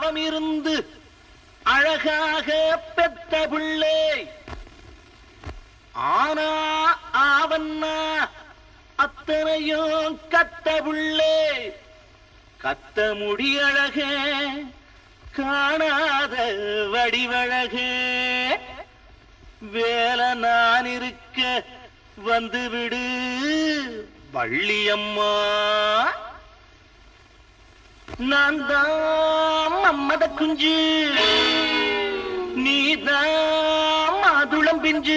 தவம் இருந்து அழகாக பெத்த பிள்ளை ஆனா ஆவன்னா அத்தனையும் கத்த பிள்ளை கத்த முடியழக காணாத வடிவழக வேலை நான் இருக்க வந்து விடு வள்ளியம்மா நான் தான் மம்மத குஞ்சு நீதான் மாதுளம் பிஞ்சு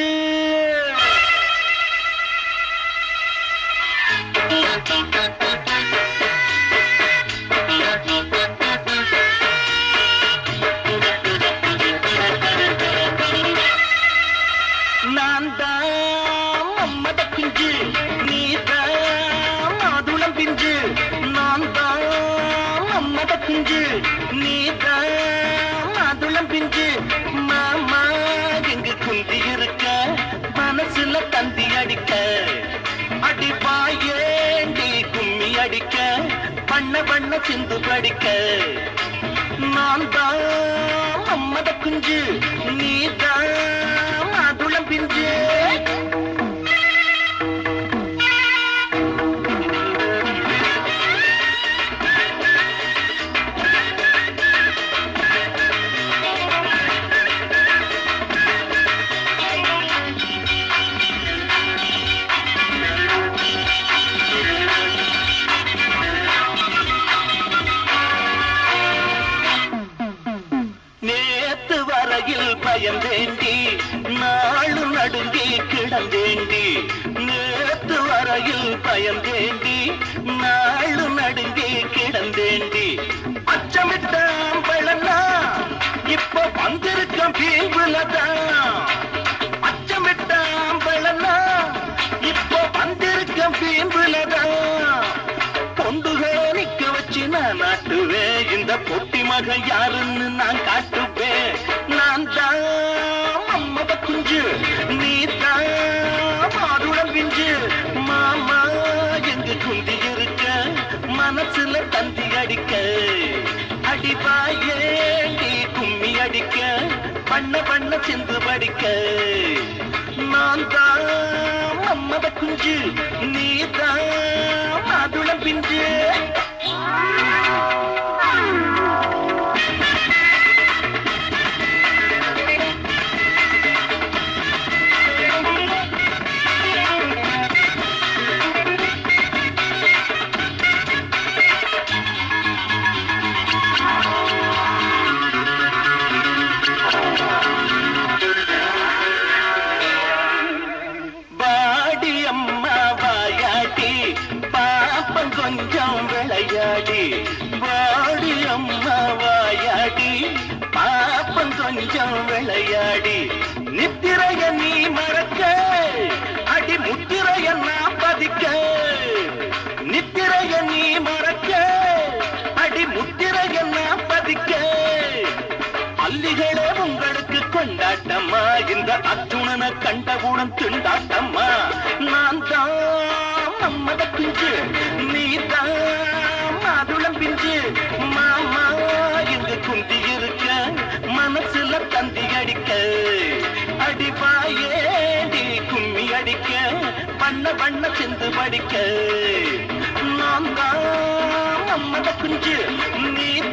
நான் தான் மம்மத குஞ்சு நீதான் மாதுளம் பிஞ்சு நான் தான் மம்மத குஞ்சு நீதான் மாதுளம் பிஞ்சு மாமா எங்கு குந்தி இருக்க மனசுல தந்தி அடிக்க அடிப்பாயேண்டி கும்மி அடிக்க பண்ண பண்ண சிந்து படிக்க நான் தான் மம்மத குஞ்சு நீதான் மாதுளம் பிஞ்சு நேத்து வரையில் பயந்தேண்டி நாளு நடுங்கி கிடந்தேண்டி நேத்து வரையில் பயந்தேண்டி நாளு நடுங்கி கிடந்தேண்டி அச்சமிட்ட ஆம்பளனா இப்ப வந்திருக்க பீம்புலதான் அச்சமிட்ட ஆம்பளனா இப்ப வந்திருக்க பீம்புலதான் பொண்டுகளை நிக்க வச்சு நான் நாட்டுவேன் இந்த பொட்டி மகன் யாருன்னு நான் காட்டுவேன் நான் தான் மம்மத குஞ்சு நீ தான் மாதுளம் பிஞ்சு மாமா எங்க குந்தி இருக்க மனசுல தந்தி அடிக்க அடிப்பாயேண்டி கும்மி அடிக்க பண்ண பண்ண சிந்து படிக்க நான் தான் மம்மத குஞ்சு நீ தான் மாதுளம் பிஞ்சு வாடி அம்மா வாயாடி பாப்பம் கொஞ்சம் விளையாடி வாடி அம்மா வாயாடி பாப்பம் கொஞ்சம் விளையாடி நித்திரைய நீ மறக்க அடி முத்திரைய நான் பதிக்க நித்திரைய நீ மறக்க அடி முத்திரைய நான் பதிக்க அல்லிகளே உங்களுக்கு கொண்டாட்டம்மா இந்த அர்ஜுனனை கண்டவுடன் திண்டாட்டம்மா நான் தான் மம்மத பிஞ்சு நீ தான் மாதுளம் பிஞ்சு மாமா இங்கு குந்தி இருக்க மனசுல தந்தி அடிக்க அடிப்பாயேடி கும்மி அடிக்க பண்ண பண்ண சிந்து படிக்க நான் தான் மம்மத குஞ்சு நீ